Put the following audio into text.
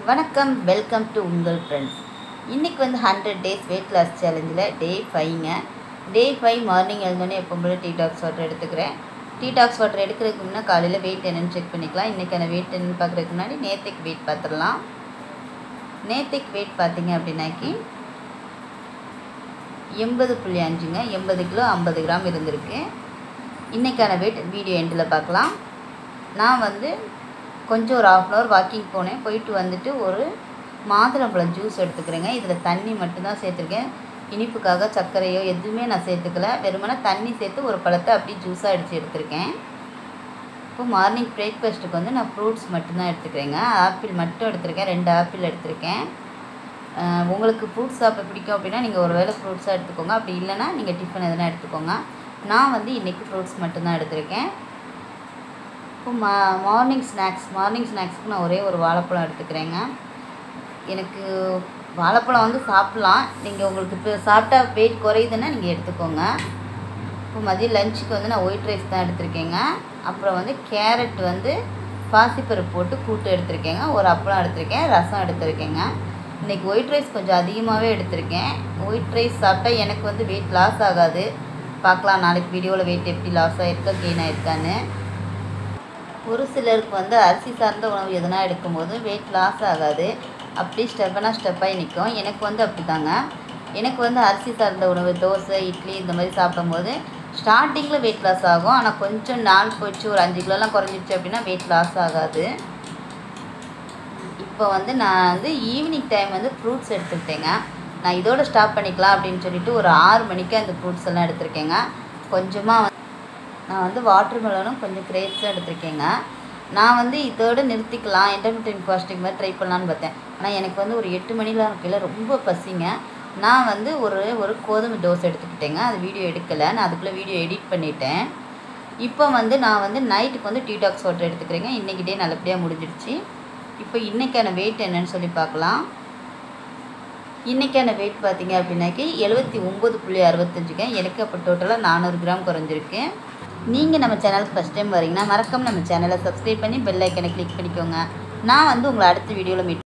வணக்கம் welcome to உங்கள் friends இன்றைக்கி வந்து ஹண்ட்ரட் டேஸ் வெயிட் லாஸ் சேலஞ்சில் டே ஃபைவ்ங்க டே ஃபைவ் மார்னிங் எழுந்தோடனே எப்போ போல டீ டாக்ஸ் வாட்டர் எடுத்துக்கிறேன் டீ டாக்ஸ் வாட்டர் எடுக்கிறதுக்கு முன்னே காலையில் வெயிட் என்னென்னு செக் பண்ணிக்கலாம் இன்றைக்கான வெயிட் என்னென்னு பார்க்குறதுக்கு முன்னாடி நேற்றுக்கு வெயிட் பார்த்துடலாம் நேற்றுக்கு வெயிட் பார்த்தீங்க அப்படின்னாக்கி எண்பது புள்ளி அஞ்சுங்க எண்பது கிலோ ஐம்பது கிராம் இருந்திருக்கு இன்றைக்கான வெயிட் வீடியோ எண்டில் பார்க்கலாம் நான் வந்து கொஞ்சம் ஒரு ஆஃப் அன் ஹவர் வாக்கிங் போனேன் போயிட்டு வந்துட்டு ஒரு மாதுளம்பழம் ஜூஸ் எடுத்துக்கிறேங்க இதில் தண்ணி மட்டும்தான் சேர்த்துருக்கேன் இனிப்புக்காக சர்க்கரையோ எதுவுமே நான் சேர்த்துக்கல வெறுமனே தண்ணி சேர்த்து ஒரு பழத்தை அப்படியே ஜூஸாக அடித்து எடுத்திருக்கேன் இப்போ மார்னிங் பிரேக்ஃபாஸ்ட்டுக்கு வந்து நான் ஃப்ரூட்ஸ் மட்டும்தான் எடுத்துக்கிறேங்க ஆப்பிள் மட்டும் எடுத்திருக்கேன் ரெண்டு ஆப்பிள் எடுத்திருக்கேன் அஹ் உங்களுக்கு ஃப்ரூட்ஸ் சாப்பிட பிடிக்கும் அப்படின்னா நீங்கள் ஒரு வேளை ஃப்ரூட்ஸாக எடுத்துக்கோங்க அப்படி இல்லைன்னா நீங்கள் டிஃபன் எதனா எடுத்துக்கோங்க நான் வந்து இன்றைக்கி ஃப்ரூட்ஸ் மட்டும்தான் எடுத்திருக்கேன் இப்போ மா மார்னிங் ஸ்நாக்ஸ் மார்னிங் ஸ்நாக்ஸ்க்கு நான் ஒரே ஒரு வாழைப்பழம் எடுத்துக்கிறேங்க எனக்கு வாழைப்பழம் வந்து சாப்பிட்லாம் நீங்கள் உங்களுக்கு இப்போ சாப்பிட்டா வெயிட் குறையுதுன்னா நீங்கள் எடுத்துக்கோங்க இப்போ மதியம் லஞ்சுக்கு வந்து நான் ஒயிட் ரைஸ் தான் எடுத்திருக்கேங்க அப்புறம் வந்து கேரட் வந்து பாசிப்பருப்பு போட்டு கூட்டு எடுத்திருக்கேங்க ஒரு அப்பளம் எடுத்திருக்கேன் ரசம் எடுத்திருக்கேங்க இன்றைக்கி ஒயிட் ரைஸ் கொஞ்சம் அதிகமாகவே எடுத்திருக்கேன் ஒயிட் ரைஸ் சாப்பிட்டா எனக்கு வந்து வெயிட் லாஸ் ஆகாது பார்க்கலாம் நாளைக்கு வீடியோவில் வெயிட் எப்படி லாஸ் ஆகிருக்கா கெயின் ஆகிருக்கான்னு ஒரு சிலருக்கு வந்து அரிசி சார்ந்த உணவு எதனா எடுக்கும்போது வெயிட் லாஸ் ஆகாது அப்படி ஸ்டெப்பனா ஸ்டெப்பாகி நிற்கும் எனக்கு வந்து அப்படி தாங்க எனக்கு வந்து அரிசி சார்ந்த உணவு தோசை இட்லி இந்த மாதிரி சாப்பிடும்போது ஸ்டார்டிங்கில் வெயிட் லாஸ் ஆகும் ஆனால் கொஞ்சம் நாள் போயிடுச்சு ஒரு அஞ்சு கிலோலாம் குறைஞ்சிருச்சு அப்படின்னா வெயிட் லாஸ் ஆகாது இப்போ வந்து நான் வந்து ஈவினிங் டைம் வந்து ஃப்ரூட்ஸ் எடுத்துக்கிட்டேங்க நான் இதோட ஸ்டாப் பண்ணிக்கலாம் அப்படின்னு சொல்லிட்டு ஒரு ஆறு மணிக்கு அந்த ஃப்ரூட்ஸ் எல்லாம் எடுத்திருக்கேங்க கொஞ்சமாக வந்து நான் வந்து வாட்டர் மெலனும் கொஞ்சம் கிரேப்ஸும் எடுத்திருக்கேங்க நான் வந்து இதோட நிறுத்திக்கலாம் இன்டர்மீடியன் ஃபாஸ்டிங் மாதிரி ட்ரை பண்ணலான்னு பார்த்தேன் ஆனால் எனக்கு வந்து ஒரு எட்டு மணிலாம் இருக்கையில் ரொம்ப பசிங்க நான் வந்து ஒரு ஒரு கோதுமை தோசை எடுத்துக்கிட்டேங்க அது வீடியோ எடுக்கலை நான் அதுக்குள்ளே வீடியோ எடிட் பண்ணிட்டேன் இப்போ வந்து நான் வந்து நைட்டுக்கு வந்து டீடாக்ஸ் வாட்டர் எடுத்துக்கிறேங்க இன்றைக்கி டே நல்லபடியாக முடிஞ்சிடுச்சு இப்போ இன்றைக்கான வெயிட் என்னன்னு சொல்லி பார்க்கலாம் இன்றைக்கான வெயிட் பார்த்தீங்க அப்படின்னாக்கி எழுபத்தி ஒம்பது புள்ளி அறுபத்தஞ்சுங்க எனக்கு அப்போ டோட்டலாக நானூறு கிராம் குறைஞ்சிருக்கு நீங்கள் நம்ம சேனலுக்கு ஃபஸ்ட் டைம் வரீங்கன்னா மறக்காம நம்ம சேனலை சப்ஸ்கிரைப் பண்ணி பெல் ஐக்கனை கிளிக் பண்ணிக்கோங்க நான் வந்து உங்களை அடுத்த வீடியோவில் மீட்